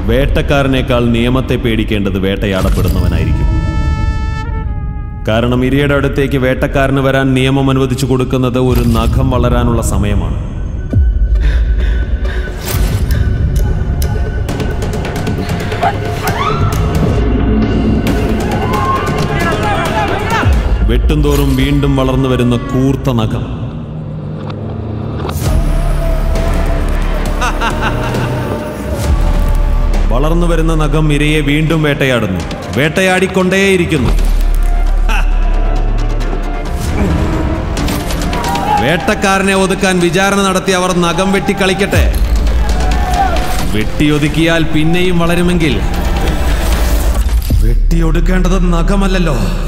വേട്ടക്കാരനേക്കാൾ നിയമത്തെ പേടിക്കേണ്ടത് വേട്ടയാടപ്പെടുന്നവനായിരിക്കും കാരണം ഇരയുടെ അടുത്തേക്ക് വേട്ടക്കാരന് വരാൻ നിയമം അനുവദിച്ചു കൊടുക്കുന്നത് ഒരു നഖം വളരാനുള്ള സമയമാണ് വെട്ടുംതോറും വീണ്ടും വളർന്നു വരുന്ന കൂർത്ത നഖം വളർന്നു വരുന്ന നഖം ഇരയെ വീണ്ടും വേട്ടയാടുന്നു വേട്ടയാടിക്കൊണ്ടേയിരിക്കുന്നു വേട്ടക്കാരനെ ഒതുക്കാൻ വിചാരണ നടത്തി അവർ നഖം വെട്ടിക്കളിക്കട്ടെ വെട്ടിയൊതുക്കിയാൽ പിന്നെയും വളരുമെങ്കിൽ വെട്ടിയൊടുക്കേണ്ടത് നഖമല്ലല്ലോ